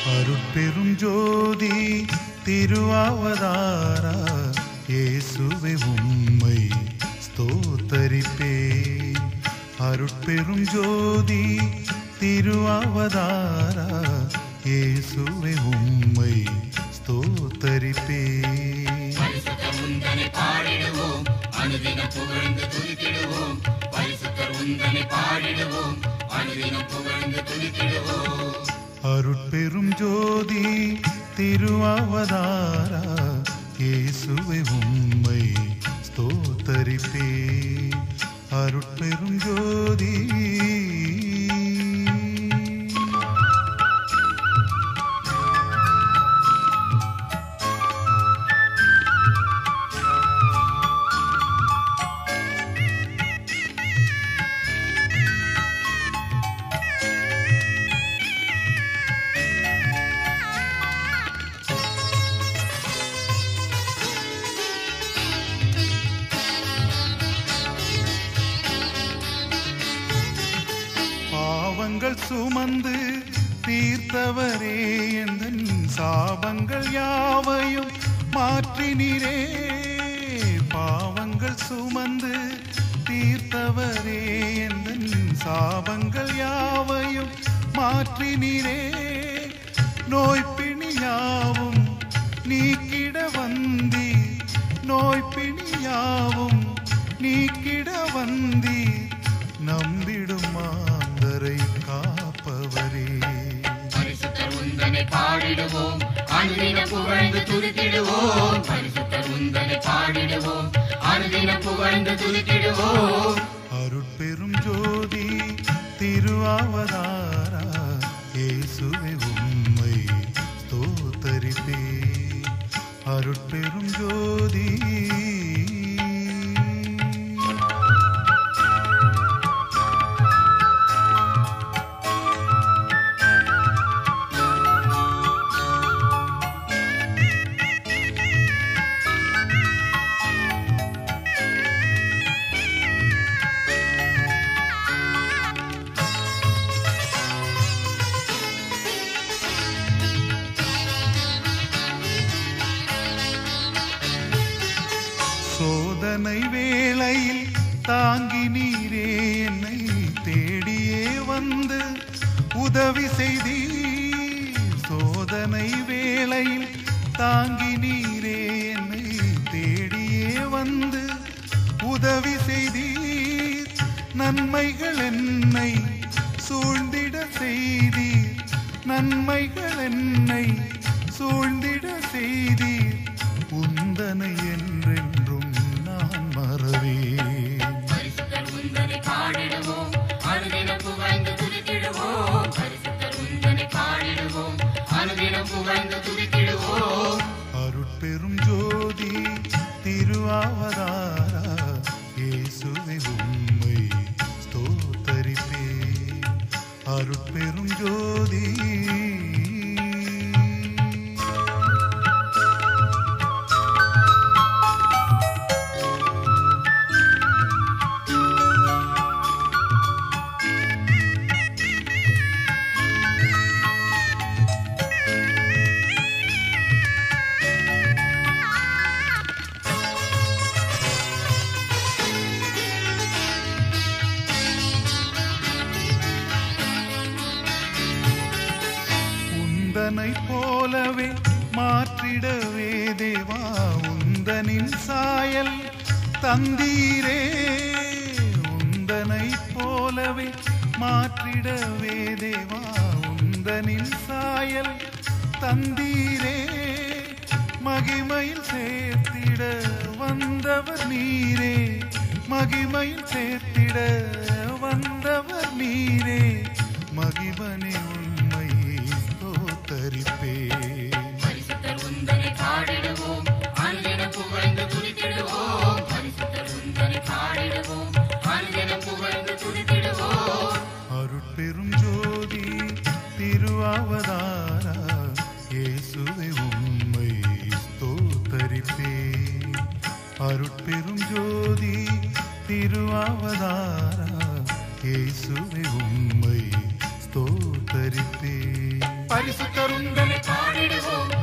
அருட்பெரும் ஜோதி திருவாவதாரா இயேசுவே உம்மை ஸ்தோத்தரிப்பே அருட்பெரும் ஜோதி திருவாவதாரா இயேசுவே உம்மை ஸ்தோத்தரிப்பே பரிசுத்தர் உந்தனை பாடிடுவோம் அனுதினம் புகழ்ந்து துதித்திடுவோம் பரிசுத்தர் உந்தனை பாடிடுவோம் அனுதினம் புகழ்ந்து துதித்திடுவோம் அருட்பெரும் ஜோதி திருவாவதாரா இயேசுவை உம்மை ஸ்தோத்தரிப்பே அருட்பெரும் ஜோதி பாவங்கள் சுமந்து தீர்த்தவரே எந்தன் சாபங்கள் யாவையும் மாற்றினீரே பாவங்கள் சுமந்து தீர்த்தவரே எந்தன் சாபங்கள் யாவையும் மாற்றினீரே நோய்பிணியாவும் நீக்கிட வந்தி நோய்பிணியாவும் நீக்கிட வந்தி நம்பிடும் மாந்தரை காப்பவரே பரிசுத்தர் உந்தனை பாடிடுவோம் அனுதினம் புகழ்ந்து துதித்திடுவோம் பரிசுத்தர் உந்தனை பாடிடுவோம் அனுதினம் புகழ்ந்து துதித்திடுவோம் அருட்பெரும் ஜோதி திருவாவதாரா இயேசுவே உம்மை ஸ்தோத்தரிப்பே அருட்பெரும் ஜோதி சோதனை வேளையில் தாங்கி நீரே என்னை தேடியே வந்து உதவி செய்தீர் சோதனை வேளையில் தாங்கி நீரே என்னை தேடியே வந்து உதவி செய்தீர் நன்மைகள் என்னை சூழ்ந்திட செய்தீர் நன்மைகள் என்னை சூழ்ந்திட செய்தீர் உந்தனை என்றென்றும் நான் மறவேன் பரிசுத்தர் உந்தனை பாடிடுவோம் அனுதினம் புகழ்ந்து துதித்திடுவோம் பரிசுத்தர் உந்தனை பாடிடுவோம் அனுதினம் புகழ்ந்து துதித்திடுவோம் அருட்பெரும் ஜோதி திருவாவதாரா இயேசுவை உம்மை ஸ்தோத்தரிப்பே அருட்பெரும் ஜோதி உந்தனை போலவே மாற்றிடவே தேவா உந்தனின் சாயல் தந்தீரே உந்தனை போலவே மாற்றிடவே தேவா உந்தனின் சாயல் தந்தீரே மகிமையில் சேர்த்திட வந்தவர் நீரே மகிமையில் சேர்த்திட வந்தவர் நீரே மகிமனே உண்மை ஸ்தோத்தரிப்பே பரிசுத்தர் உந்தனை பாடிடுவோம் அனுதினம் புகழ்ந்து துதித்திடுவோம் பரிசுத்தர் உந்தனை பாடிடுவோம் அனுதினம் புகழ்ந்து துதித்திடுவோம் அருட்பெரும் ஜோதி திருவாவதாரா இயேசுவை உம்மை ஸ்தோத்தரிப்பே அருட்பெரும் ஜோதி திருவாவதாரா இயேசுவை உம்மை ஸ்தோத்தரிப்பே பரிசுத்தருந்தனை பாடிடுவோம்